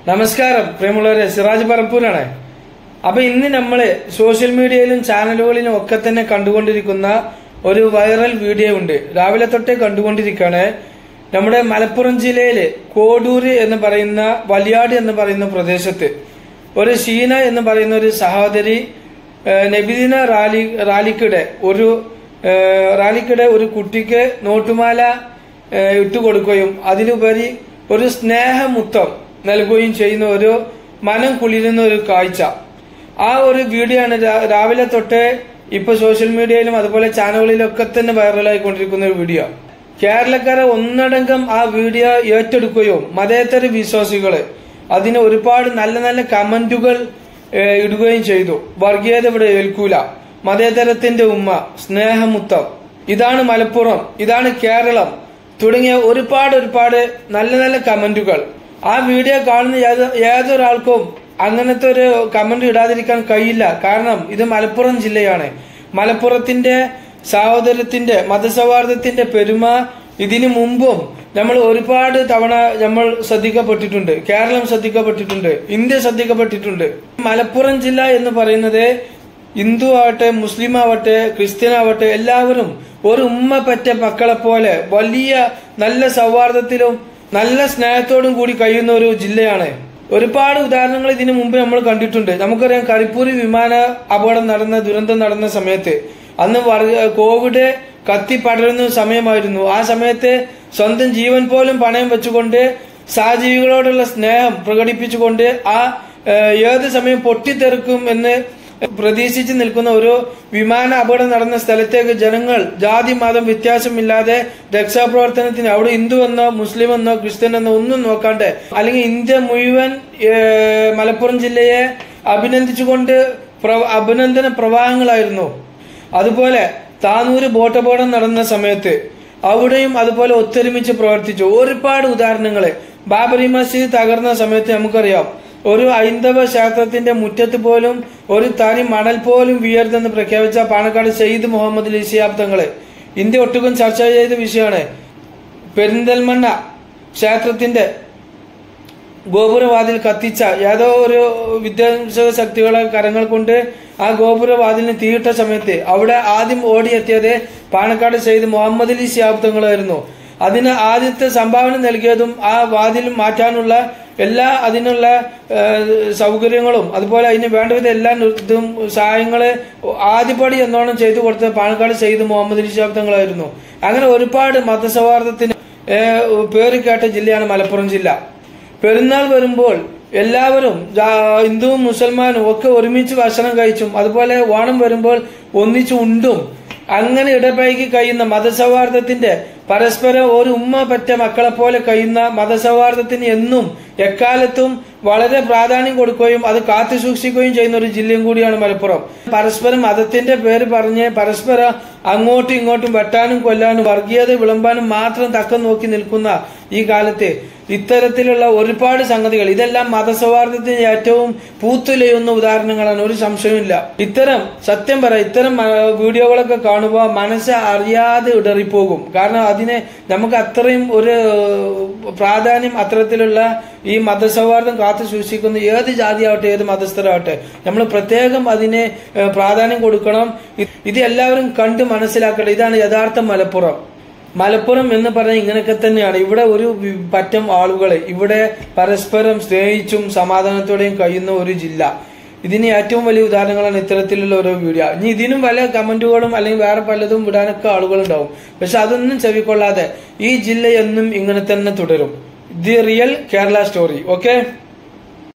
നമസ്കാരം പ്രിയമുള്ളവരെ സിറാജ് പറപ്പൂരാണ് അപ്പൊ ഇന്ന് നമ്മള് സോഷ്യൽ മീഡിയയിലും ചാനലുകളിലും ഒക്കെ തന്നെ കണ്ടുകൊണ്ടിരിക്കുന്ന ഒരു വൈറൽ വീഡിയോ ഉണ്ട് രാവിലെ തൊട്ടേ കണ്ടുകൊണ്ടിരിക്കുകയാണ് നമ്മുടെ മലപ്പുറം ജില്ലയില് കോഡൂര് എന്ന് പറയുന്ന വലിയാട് എന്ന് പറയുന്ന പ്രദേശത്ത് ഒരു ഷീന എന്ന് പറയുന്ന ഒരു സഹോദരി ഏഹ്, നബിദിന റാലി റാലിക്കിടെ ഒരു ഏഹ്, റാലിക്കിടെ ഒരു കുട്ടിക്ക് നോട്ടുമാല ഏഹ്, ഇട്ടുകൊടുക്കുകയും അതിലുപരി ഒരു സ്നേഹമുത്തം നൽകുകയും ചെയ്യുന്ന ഒരു മനം കുളിരുന്ന ഒരു കാഴ്ച ആ ഒരു വീഡിയോ ആണ് രാ- രാവിലെ തൊട്ട് ഇപ്പൊ സോഷ്യൽ മീഡിയയിലും അതുപോലെ ചാനലുകളിലൊക്കെ തന്നെ വൈറലായിക്കൊണ്ടിരിക്കുന്ന ഒരു വീഡിയോ കേരളക്കാരെ ഒന്നടങ്കം ആ വീഡിയോ ഏറ്റെടുക്കുകയും മതേതര വിശ്വാസികള് അതിന് ഒരുപാട് നല്ല നല്ല കമന്റുകൾ ഏഹ്, ഇടുകയും ചെയ്തു വർഗീയത ഇവിടെ ഏൽക്കൂല മതേതരത്തിന്റെ ഉമ്മ സ്നേഹമുത്തം ഇതാണ് മലപ്പുറം ഇതാണ് കേരളം തുടങ്ങിയ ഒരുപാട് ഒരുപാട് നല്ല നല്ല കമന്റുകൾ ആ വീഡിയോ കാണുന്ന ഏത്- ഏതൊരാൾക്കും അങ്ങനത്തെ ഒരു കമന്റ് ഇടാതിരിക്കാൻ കഴിയില്ല കാരണം ഇത് മലപ്പുറം ജില്ലയാണ് മലപ്പുറത്തിന്റെ സഹോദരത്തിന്റെ മതസൗഹാർദ്ദത്തിന്റെ പെരുമ ഇതിനു മുമ്പും നമ്മൾ ഒരുപാട് തവണ നമ്മൾ ശ്രദ്ധിക്കപ്പെട്ടിട്ടുണ്ട് കേരളം ശ്രദ്ധിക്കപ്പെട്ടിട്ടുണ്ട് ഇന്ത്യ ശ്രദ്ധിക്കപ്പെട്ടിട്ടുണ്ട് മലപ്പുറം ജില്ല എന്ന് പറയുന്നത് ഹിന്ദു ആവട്ടെ മുസ്ലിം ആവട്ടെ ക്രിസ്ത്യൻ ആവട്ടെ എല്ലാവരും ഒരു ഉമ്മ പറ്റ മക്കളെ പോലെ വലിയ നല്ല സൗഹാർദ്ദത്തിലും നല്ല സ്നേഹത്തോടും കൂടി കഴിയുന്ന ഒരു ജില്ലയാണ് ഒരുപാട് ഉദാഹരണങ്ങൾ ഇതിനു മുമ്പ് നമ്മൾ കണ്ടിട്ടുണ്ട് നമുക്കറിയാം കരിപ്പൂരി വിമാന അപകടം നടന്ന ദുരന്തം നടന്ന സമയത്ത് അന്ന് വർ- കോവിഡ് കത്തി പടരുന്ന സമയമായിരുന്നു ആ സമയത്ത് സ്വന്തം ജീവൻ പോലും പണയം വെച്ചുകൊണ്ട് സഹജീവികളോടുള്ള സ്നേഹം പ്രകടിപ്പിച്ചുകൊണ്ട് ആ ഏഹ്, ഏത് സമയം പൊട്ടിത്തെറിക്കും എന്ന് പ്രതീക്ഷിച്ച് നിൽക്കുന്ന ഒരു വിമാന അപകടം നടന്ന സ്ഥലത്തേക്ക് ജനങ്ങൾ ജാതി മതം വ്യത്യാസമില്ലാതെ രക്ഷാപ്രവർത്തനത്തിന് അവിടെ ഹിന്ദു എന്നോ മുസ്ലിം എന്നോ ക്രിസ്ത്യൻ എന്നോ ഒന്നും നോക്കാണ്ട് അല്ലെങ്കിൽ ഇന്ത്യ മുഴുവൻ ഏഹ്, മലപ്പുറം ജില്ലയെ അഭിനന്ദിച്ചുകൊണ്ട് പ്ര- അഭിനന്ദന പ്രവാഹങ്ങളായിരുന്നു അതുപോലെ താനൂര് ബോട്ട് അപകടം നടന്ന സമയത്ത് അവിടെയും അതുപോലെ ഒത്തൊരുമിച്ച് പ്രവർത്തിച്ചു ഒരുപാട് ഉദാഹരണങ്ങള് ബാബറി മസ്ജിദ് തകർന്ന സമയത്ത് നമുക്കറിയാം ഒരു ഹൈന്ദവ ക്ഷേത്രത്തിന്റെ മുറ്റത്ത് പോലും ഒരു തരി മണൽ പോലും വീയരുതെന്ന് പ്രഖ്യാപിച്ച പാണക്കാട് സയ്യിദ് മുഹമ്മദ് അലി ശിഹാബ് തങ്ങള് ഇന്ത്യ ഒട്ടുക്കും ചർച്ച ചെയ്ത വിഷയമാണ് പെരിന്തൽമണ്ണ ക്ഷേത്രത്തിന്റെ ഗോപുരവാതിൽ കത്തിച്ച ഏതോ ഒരു വിധ്വംസക ശക്തികളെ കരങ്ങൾ കൊണ്ട് ആ ഗോപുരവാതിലിന് തീയിട്ട സമയത്ത് അവിടെ ആദ്യം ഓടിയെത്തിയത് പാണക്കാട് സെയ്ത് മുഹമ്മദ് അലി ശിഹാബ് തങ്ങളായിരുന്നു അതിന് ആദ്യത്തെ സംഭാവന നൽകിയതും ആ വാതിൽ മാറ്റാനുള്ള എല്ലാ അതിനുള്ള ഏഹ്, സൗകര്യങ്ങളും അതുപോലെ അതിന് വേണ്ടവിധ എല്ലാ ഇതും സഹായങ്ങള് ആദ്യപടി എന്നോണം ചെയ്തു കൊടുത്തത് പാണക്കാട് സെയ്ത് മുഹമ്മദ് അലി ശിഹാബ് തങ്ങളായിരുന്നു അങ്ങനെ ഒരുപാട് മതസൗഹാർദ്ദത്തിന് ഏഹ്, പേര് കേട്ട ജില്ലയാണ് മലപ്പുറം ജില്ല പെരുന്നാൾ വരുമ്പോൾ എല്ലാവരും ജാ- ഹിന്ദുവും മുസൽമാനും ഒക്കെ ഒരുമിച്ച് ഭക്ഷണം കഴിച്ചും അതുപോലെ ഓണം വരുമ്പോൾ ഒന്നിച്ച് ഉണ്ടും അങ്ങനെ ഇടപഴകി കഴിയുന്ന മതസൗഹാർദ്ദത്തിന്റെ പരസ്പരം ഒരു ഉമ്മ പറ്റ മക്കളെ പോലെ കഴിയുന്ന മതസൗഹാർദ്ദത്തിന് എന്നും എക്കാലത്തും വളരെ പ്രാധാന്യം കൊടുക്കുകയും അത് കാത്തു സൂക്ഷിക്കുകയും ചെയ്യുന്ന ഒരു ജില്ലയും കൂടിയാണ് മലപ്പുറം പരസ്പരം മതത്തിന്റെ പേര് പറഞ്ഞ് പരസ്പരം അങ്ങോട്ടും ഇങ്ങോട്ടും വെട്ടാനും കൊല്ലാനും വർഗീയത വിളമ്പാനും മാത്രം തക്കം നോക്കി നിൽക്കുന്ന ഈ കാലത്ത് ഇത്തരത്തിലുള്ള ഒരുപാട് സംഗതികൾ ഇതെല്ലാം മതസൗഹാർദ്ദത്തിന് ഏറ്റവും പൂത്തുലയുന്ന ഉദാഹരണങ്ങളാണ് ഒരു സംശയമില്ല ഇത്തരം സത്യം പറ ഇത്തരം ആ, വീഡിയോകളൊക്കെ കാണുമ്പോൾ മനസ്സ് അറിയാതെ ഇടറിപ്പോകും കാരണം അതിനെ നമുക്ക് അത്രയും ഒരു പ്രാധാന്യം അത്തരത്തിലുള്ള ഈ മതസൗഹാർദ്ദം കാത്തു സൂക്ഷിക്കുന്ന ഏത് ജാതിയാവട്ടെ ഏത് മതസ്ഥരാവട്ടെ നമ്മൾ പ്രത്യേകം അതിനെ ഏഹ്, പ്രാധാന്യം കൊടുക്കണം ഇത് ഇത് എല്ലാവരും കണ്ട് മനസ്സിലാക്കട്ടെ ഇതാണ് യഥാർത്ഥ മലപ്പുറം മലപ്പുറം എന്ന് പറഞ്ഞാൽ ഇങ്ങനെയൊക്കെ തന്നെയാണ് ഇവിടെ ഒരു വി- പറ്റം ആളുകളെ ഇവിടെ പരസ്പരം സ്നേഹിച്ചും സമാധാനത്തോടെയും കഴിയുന്ന ഒരു ജില്ല ഇതിന് ഏറ്റവും വലിയ ഉദാഹരണങ്ങളാണ് ഇത്തരത്തിലുള്ള ഓരോ വീഡിയോ ഇനി ഇതിനും പല കമന്റുകളും അല്ലെങ്കിൽ വേറെ പലതും വിടാനൊക്കെ ആളുകളുണ്ടാവും പക്ഷെ അതൊന്നും ചെവിക്കൊള്ളാതെ ഈ ജില്ല എന്നും ഇങ്ങനെ തന്നെ തുടരും the real Kerala story okay